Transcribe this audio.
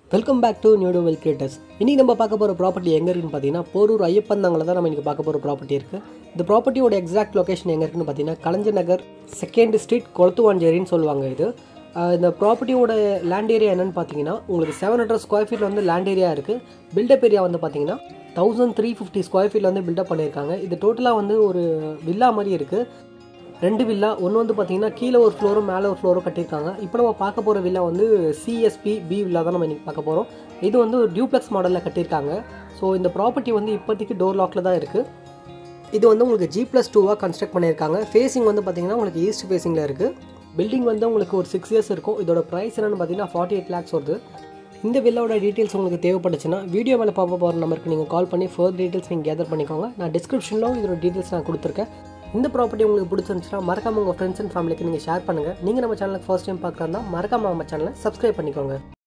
welcome back to நியூடோ well creators இன்றைக்கி நம்ம பார்க்க போகிற ப்ராப்பர்ட்டி எங்கே இருக்குன்னு பார்த்தீங்கன்னா போரூர் ஐயப்பந்தாங்கில் தான் நம்ம இன்றைக்கி பார்க்க போகிற ப்ராப்பர்ட்டி இருக்குது இந்த ப்ராப்பர்ட்டியோட எக்ஸாக்ட் லொகேஷன் எங்கே இருக்குன்னு பார்த்தீங்கன்னா கலைஞர் நகர் செகண்ட் ஸ்ட்ரீட் கொளத்துவாஞ்சேரின்னு சொல்லுவாங்க இது ஆஹ் இந்த ப்ராப்பர்ட்டியோட லேண்ட் ஏரியா என்னன்னு பார்த்தீங்கன்னா உங்களுக்கு செவன் ஹண்ட்ரட் ஸ்கொயர் ஃபீட்டில் வந்து லேண்ட் ஏரியா இருக்குது பில்டப் ஏரியா வந்து பார்த்தீங்கன்னா தௌசண்ட் த்ரீ ஃபிஃப்டி ஸ்கொயர் ஃபீட்டில் வந்து பில்டப் பண்ணியிருக்காங்க இது டோட்டலாக வந்து ஒரு வில்லா மாதிரி இருக்குது ரெண்டு வில்லா ஒன்று வந்து பார்த்தீங்கன்னா கீழே ஒரு ஃப்ளோரும் மேலே ஒரு ஃப்ளோரும் கட்டியிருக்காங்க இப்போ நம்ம பார்க்க போகிற வில்லா வந்து சிஎஸ்பி பி வில்லா தான் நம்ம இன்றைக்கி பார்க்க போகிறோம் இது வந்து ஒரு டியூப்ளெக்ஸ் மாடலில் கட்டியிருக்காங்க ஸோ இந்த ப்ராப்பர்ட்டி வந்து இப்போதைக்கு டோர் லாக்கில் தான் இருக்குது இது வந்து உங்களுக்கு ஜி ப்ளஸ் டூவாக கன்ஸ்ட்ரக்ட் பண்ணியிருக்காங்க ஃபேஸிங் வந்து பார்த்தீங்கன்னா உங்களுக்கு ஈஸ்ட் ஃபேஸிங்கில் இருக்குது பில்டிங் வந்து உங்களுக்கு ஒரு சிக்ஸ் இயர்ஸ் இருக்கும் இதோட ப்ரைஸ் என்னென்னு பார்த்தீங்கன்னா ஃபார்ட்டி எயிட் லேக்ஸ் வருது இந்த வில்லாவோட டீட்டெயில்ஸ் உங்களுக்கு தேவைப்பட்டுச்சுன்னா வீடியோ மேலே பார்க்க போகிற நம்பருக்கு நீங்கள் கால் பண்ணி ஃபர்தர் டீட்டெயில்ஸ் நீங்கள் கேதர் பண்ணிக்கோங்க நான் டிஸ்கிரிப்ஷனில் இதோட டீட்டெயில்ஸ் நான் கொடுத்துருக்கேன் இந்த ப்ராப்பர்ட்டி உங்களுக்கு பிடிச்சிருந்துச்சுன்னா மறக்காம உங்கள் ஃப்ரெண்ட்ஸ் அண்ட் ஃபேமிலிக்கு நீங்கள் ஷேர் பண்ணுங்கள் நீங்கள் நம்ம சேனலுக்கு ஃபர்ஸ்ட் டைம் பார்க்குறதா மறக்காம நம்ம சேனலை சப்ஸ்கிரைப் பண்ணிக்கோங்க